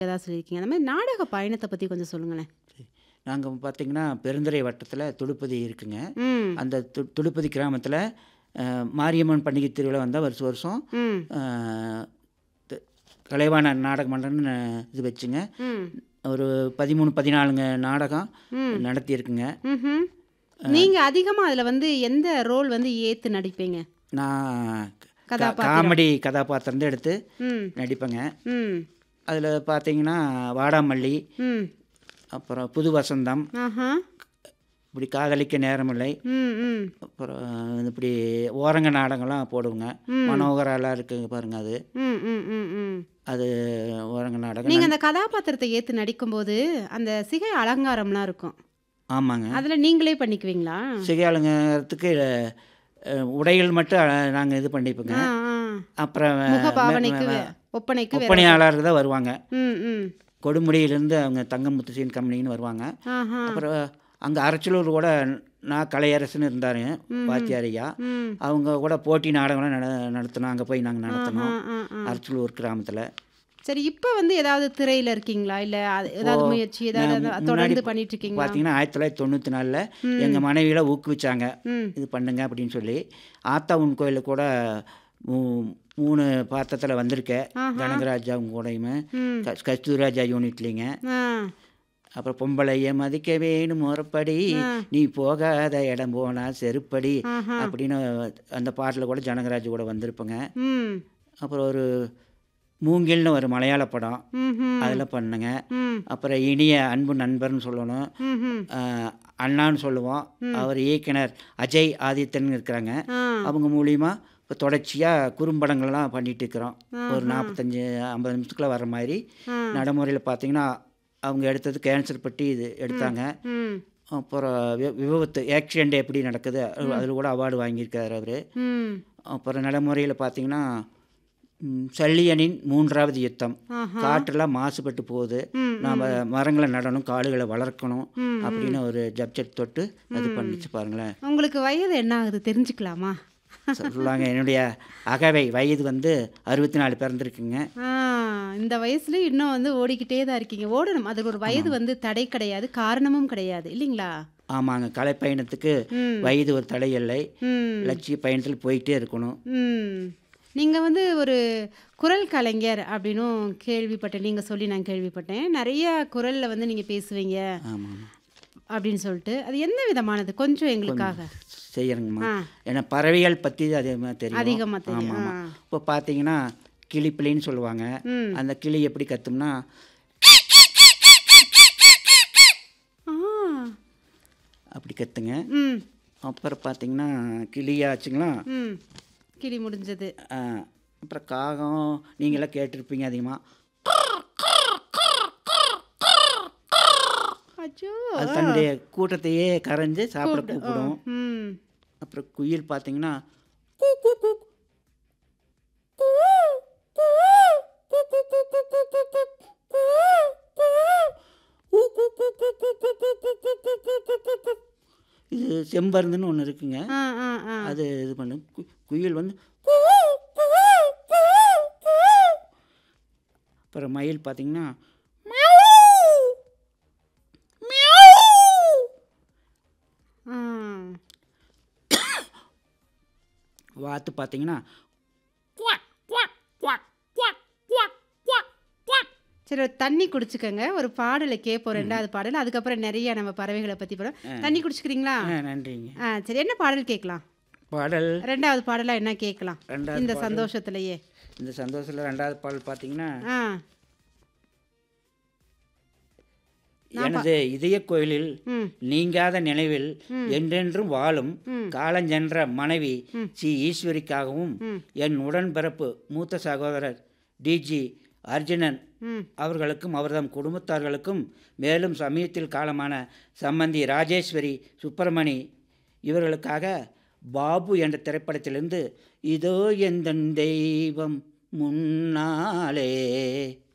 ஏதாவது சொல்லியிருக்கீங்க. அந்த மாரி நாடக பயணத்த பத்தி கொஞ்சம் சொல்லுங்களேன். நாங்க பார்த்தீங்கன்னா, பெருந்துறை வட்டத்தில துடுப்பதி இருக்குங்க. ம். அந்த து துடுப்பதி கிராமத்தில அ மாரியம்மன் பண்டிகை திருவிழா வந்தா வருஷம் வருஷம் ம். அ து கலைவாணர் நாடக மன்றம்னு இது வச்சுங்க. ம். ஒரு 13, 14ங்க நாடகம் ம். நடத்தியிருக்குங்க. ம்ஹ்ம். நீங்க அதிகமா அதுல வந்து எந்த ரோல் வந்து ஏத்து நடிப்பீங்க? நான் க கதாபாத்திரம். காமெடி கதாபாத்திரம் தான் எடுத்து ம். நடிப்பேங்க. ம். அதில பார்த்தீங்கன்னா, வாடாமல்லி, ம். அப்புறம் புது வசந்தம், ஆஹா. இப்படி காதலிக்க நேரமில்லை, ம். ம். அப்புறம் இப்படி ஓரங்க நாடகம்லாம் போடுவேங்க. ம். மனோகராலாம் இருக்குங்க பாருங்க அது. ம். ம். ம். ம். அது ஓரங்க நாடகம். நீங்க நன் அந்த கதாபாத்திரத்த ஏத்து நடிக்கும்போது, அந்த சிகை அலங்காரம்லாம் இருக்கும். ஆமாங்க. அதுல நீங்களே பண்ணிக்குவீங்களா? சிகையாளுங்கிறதுக்கு அ உடைகள் மட்டும் நாங்க இது பண்ணிப்போங்க. ஆ. ஆ. அப்புறம் முக மே பாவனைக்கு வே வே ஒப்பனைக்கு வேற ஒப்பனையாளர் தான் வருவாங்க. ம். ம். கொடுமுடியிலேருந்து அவங்க தங்கமுத்து சீன் கம்பெனின்னு வருவாங்க. ஆஹா. அப்புறம் அங்க அரச்சலூர் கூட நான் கலையரசுன்னு இருந்தாரு ம்ஹ்ம். வாத்தியார் ஐயா. ம். அவங்க கூட போட்டி நாடகம்லாம் நட நடத்தினோம். அங்க போய் நாங்க ஆஹா. நடத்தினோம். ஆ. ஆ. அரச்சலூர் கிராமத்தில. சரி இப்ப வந்து ஏதாவது திரையில இருக்கீங்களா? இல்ல அது இப்போ ஏதாவது முயற்சி நான் ஏதாவது மு அத முன்னாடி தொடர்ந்து பண்ணிட்டு இருக்கீங்களா? பார்த்தீங்கன்னா, 1994ல எங்க ம். மனைவிலாம் ஊக்குவிச்சாங்க. ம். இது பண்ணுங்க அப்படின்னு சொல்லி. ஆத்தாவுன் கோயிலுக்கு கூட மூ 3 பாத்திரத்தில வந்திருக்கேன். ஆஹா. கனகராஜ் அவங்க கூடயுமே. ம். க கஸ்தூரிராஜா யூனிட்லிங்க. ஆ. அப்புறம் பொம்பளைய மதிக்க வேணும் முறப்படி, ஆ. நீ போகாத இடம் போனா செருப்படி ஆஹா. அப்படின்னு அந்த பாட்டுல கூட ஜனகராஜ் கூட வந்திருப்பேங்க. ம். அப்புறம் ஒரு மூங்கில்னு ஒரு மலையாள படம். ம்ஹ்ம். அதில பண்ணேங்க. ம். அப்புறம் இனிய அன்பு நண்பர்ன்னு சொல்லணும். ம்ஹ்ம். அ அண்ணான்னு சொல்லுவோம். ம். அவர் இயக்குனர் அஜய் ஆதித்தன் இருக்கிறாங்க. ஆ. அவங்க மூலியமா இப்போ தொடர்ச்சியா குறும்படங்கள்லாம் பண்ணிட்டு இருக்கிறோம். ஒரு ஆஹா. 45, 50 நிமிஷத்துக்குள்ள வர்ற மாரி. ஆ. நடைமுறையில பார்த்தீங்கன்னா, அவங்க எடுத்தது கேன்சர் பட்டி இது ம். எடுத்தாங்க. ம். அப்புறம் வி விபத்து ஆக்சிடென்ட் எப்படி நடக்குது ம். அதில் கூட அவார்டு வாங்கியிருக்காரு அவரு. ம். அப்புறம் நடைமுறையில பார்த்தீங்கன்னா, ம் சல்லியனின் 3வது யுத்தம். ஆஹா. காற்றெல்லாம் மாசுபட்டு போகுது. ம். நாம ம். மரங்கள நடணும், காடுகள வளர்க்கணும் ம். ம். அப்படின்னு ஒரு சப்ஜெக்ட் தொட்டு அது ம். பண்ணுச்சு பாருங்களேன். உங்களுக்கு வயது என்ன ஆகுது தெரிஞ்சுக்கலாமா? சொல்லாங்க என்னுடைய அகவை வயது வந்து 64 பிறந்திருக்குங்க. ஆ. இந்த வயசுல இன்னும் வந்து ஓடிக்கிட்டே தான் இருக்கீங்க. ஓடணும். அதுக்கு ஒரு வயது ஆமாங்க. வந்து தடை கிடையாது. காரணமும் கிடையாது. இல்லீங்களா? ஆமாங்க. கலைப்பயணத்துக்கு ம். வயது ஒரு தடை இல்லை. ம். லட்சிய பயணத்தில் போயிட்டே இருக்கணும். ம். நீங்க வந்து ஒரு குரல் கலைஞர் அப்படின்னும் கேள்விப்பட்டேன். நீங்க சொல்லி நான் கேள்விப்பட்டேன். நெறைய குரல்ல வந்து நீங்க பேசுவீங்க. ஆமாங்க. அப்படின்னு சொல்லிட்டு. அது எந்த விதமானது? கொஞ்சம் கொஞ்சம் எங்களுக்காக. செய்யறேங்கம்மா. ஆ. ஏன்னா பறவைகள் பத்தி அதிகமாக தெரியும். அதிகமா தெரியும். ஆமாமா. ஆ. இப்போ பார்த்தீங்கன்னா, கிளிப்பிள்ளைன்னு சொல்லுவாங்க. ம். அந்த கிளி எப்படி கத்தும்னா ஆ. அப்படி கத்துங்க. ம். அப்புறம் பார்த்தீங்கன்னா, கிளியாச்சுங்களா, ம். கிளி முடிஞ்சது. ஆ அப்புறம் காகம் நீங்களாம் கேட்டிருப்பீங்க அதிகமா. அச்சோ! அது ஆ. தன்னுடைய கூட்டத்தையே கரைஞ்சு சாப்பிட கூப்பிடு. ஆ. கூப்பிடும். ம். அப்புறம் குயில் பார்த்தீங்கன்னா இது செம்பருந்துன்னு ஒன்று இருக்குங்க. ஆ. ஆ. ஆ. அது இது பண்ணு கு குயில் வந்து அப்புறம் மயில் பார்த்தீங்கன்னா ஆ. வாத்து பார்த்தீங்கன்னா சரி ஒரு தண்ணி குடிச்சுக்கங்க. ஒரு பாடல கேட்போம் 2வது பாடல். அதுக்கப்புறம் நெறைய நம்ம பறவைகள பத்தி போறோம். ஆ. தண்ணி குடிச்சுக்கிறீங்களா? ஆ நன்றிங்க. ஆ சரி என்ன பாடல் கேட்கலாம்? பாடல் 2வது பாடலா என்ன கேட்கலாம்? 2வது இந்த பாடல் சந்தோஷத்திலேயே. இந்த சந்தோஷத்தில் 2வது பாடல் பார்த்தீங்கன்னா, ஆ. நான் பா எனது இதய கோயிலில் ம். நீங்காத நினைவில் ம். என்றென்றும் வாழும் ம். காலஞ்சென்ற மனைவி ம். சி ஈஸ்வரிக்காகவும் ம். என் உடன்பிறப்பு மூத்த சகோதரர் டிஜி அர்ஜுனன் ம். அவர்களுக்கும் அவர்தம் குடும்பத்தார்களுக்கும் மேலும் சமீபத்தில் காலமான சம்பந்தி ராஜேஸ்வரி சுப்பிரமணி இவர்களுக்காக பாபு என்ற திரைப்படத்திலிருந்து இதோ எந்தன் தெய்வம் முன்னாலே